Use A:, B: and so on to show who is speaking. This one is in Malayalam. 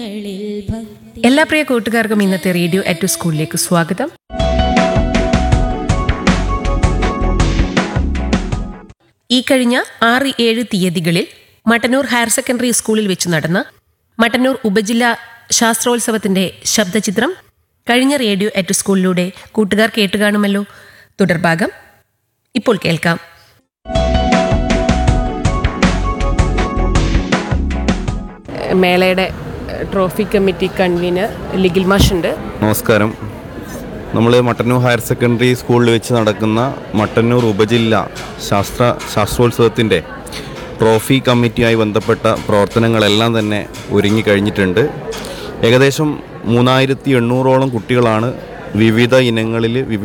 A: കരങ്ങളിൽ ഭക്തി
B: എല്ലാ പ്രിയ കൂട്ടുകാർക്കും ഇന്നത്തെ റേഡിയോ അറ്റ് സ്കൂളിലേക്ക് സ്വാഗതം ഈ കഴിഞ്ഞ ആറ് ഏഴ് തീയതികളിൽ മട്ടന്നൂർ ഹയർ സെക്കൻഡറി സ്കൂളിൽ വെച്ച് നടന്ന മട്ടന്നൂർ ഉപജില്ലാ ശാസ്ത്രോത്സവത്തിന്റെ ശബ്ദചിത്രം കഴിഞ്ഞ റേഡിയോ അറ്റ് സ്കൂളിലൂടെ കൂട്ടുകാർ കേട്ടുകാണുമല്ലോ തുടർഭാഗം ഇപ്പോൾ കേൾക്കാം മേളയുടെ ട്രോഫി കമ്മിറ്റി കൺവീനർ ലിഗിൽ മാഷുണ്ട്
C: നമസ്കാരം നമ്മൾ മട്ടന്നൂർ ഹയർ സെക്കൻഡറി സ്കൂളിൽ വെച്ച് നടക്കുന്ന മട്ടന്നൂർ ഉപജില്ല ശാസ്ത്ര ശാസ്ത്രോത്സവത്തിൻ്റെ ട്രോഫി കമ്മിറ്റിയായി ബന്ധപ്പെട്ട പ്രവർത്തനങ്ങളെല്ലാം തന്നെ ഒരുങ്ങി കഴിഞ്ഞിട്ടുണ്ട് ഏകദേശം മൂന്നായിരത്തി എണ്ണൂറോളം കുട്ടികളാണ് വിവിധ ഇനങ്ങളിൽ വിവിധ